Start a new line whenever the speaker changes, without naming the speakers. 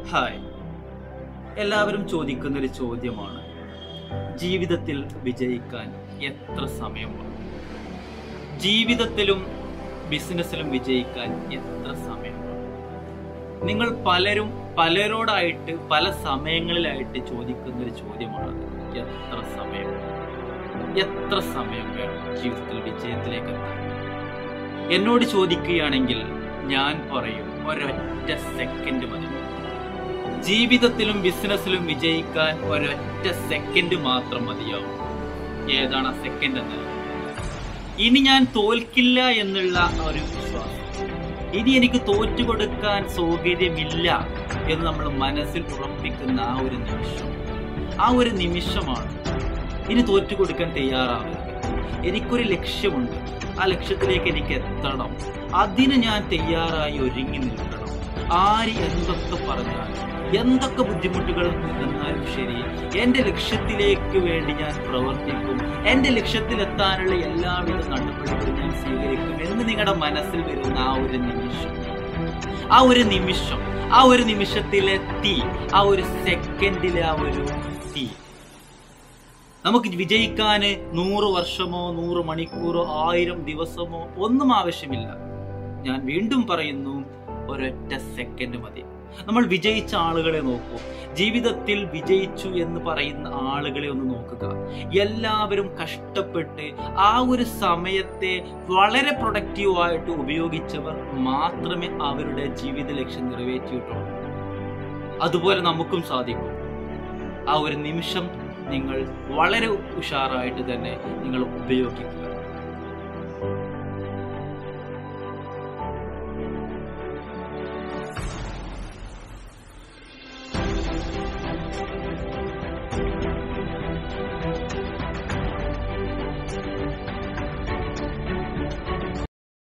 Hi എല്ലാവരും ചോദിക്കുന്ന ഒരു ചോദ്യമാണ് ജീവിതത്തിൽ വിജയിക്കാൻ എത്ര സമയം വേണം ജീവിതത്തിലും ബിസിനസ്സിലും വിജയിക്കാൻ എത്ര സമയം വേണം നിങ്ങൾ പലരും പലരോടായിട്ട് പല സമയങ്ങളിലായിട്ട് ചോദിക്കുന്ന ഒരു ചോദ്യമാണ് എത്ര സമയം വേണം? എത്ര സമയം വേണം ജീവിതത്തിൽ വിജയത്തിലേക്ക് എത്താൻ എന്നോട് ചോദിക്കുകയാണെങ്കിൽ ഞാൻ പറയും ഒരൊറ്റ സെക്കൻഡ് മതി ജീവിതത്തിലും ബിസിനസ്സിലും വിജയിക്കാൻ ഒരൊറ്റ സെക്കൻഡ് മാത്രം മതിയാവും ഏതാണ് ആ സെക്കൻഡ് എന്ന് ഇനി ഞാൻ തോൽക്കില്ല എന്നുള്ള ആ ഒരു വിശ്വാസം ഇനി എനിക്ക് തോറ്റു കൊടുക്കാൻ സൗകര്യമില്ല എന്ന് നമ്മൾ മനസ്സിൽ ഉറപ്പിക്കുന്ന ആ ഒരു നിമിഷം ആ ഒരു നിമിഷമാണ് ഇനി തോറ്റു കൊടുക്കാൻ തയ്യാറാവുക എനിക്കൊരു ലക്ഷ്യമുണ്ട് ആ ലക്ഷ്യത്തിലേക്ക് എനിക്ക് എത്തണം അതിന് ഞാൻ തയ്യാറായി ഒരുങ്ങി നിൽക്കണം ആര് എന്തൊക്കെ പറഞ്ഞാലും എന്തൊക്കെ ബുദ്ധിമുട്ടുകൾ വന്നാലും ശരി എൻ്റെ ലക്ഷ്യത്തിലേക്ക് വേണ്ടി ഞാൻ പ്രവർത്തിക്കും എൻ്റെ ലക്ഷ്യത്തിലെത്താനുള്ള എല്ലാവിധ നടപടികളും ഞാൻ സ്വീകരിക്കും എന്ന് നിങ്ങളുടെ മനസ്സിൽ വരുന്ന ആ ഒരു നിമിഷം ആ ഒരു നിമിഷം ആ ഒരു നിമിഷത്തിലെ തീ ആ ഒരു സെക്കൻഡിലെ ആ ഒരു തീ നമുക്ക് വിജയിക്കാൻ നൂറ് വർഷമോ നൂറ് മണിക്കൂറോ ആയിരം ദിവസമോ ഒന്നും ആവശ്യമില്ല ഞാൻ വീണ്ടും പറയുന്നു ഒരൊറ്റ സെക്കൻഡ് മതി നമ്മൾ വിജയിച്ച ആളുകളെ നോക്കൂ ജീവിതത്തിൽ വിജയിച്ചു എന്ന് പറയുന്ന ആളുകളെ ഒന്ന് നോക്കുക എല്ലാവരും കഷ്ടപ്പെട്ട് ആ ഒരു സമയത്തെ വളരെ പ്രൊഡക്റ്റീവായിട്ട് ഉപയോഗിച്ചവർ മാത്രമേ അവരുടെ ജീവിത ലക്ഷ്യം നിറവേറ്റിയിട്ടുള്ളൂ അതുപോലെ നമുക്കും സാധിക്കും ആ ഒരു നിമിഷം നിങ്ങൾ വളരെ ഉഷാറായിട്ട് തന്നെ നിങ്ങൾ ഉപയോഗിക്കുക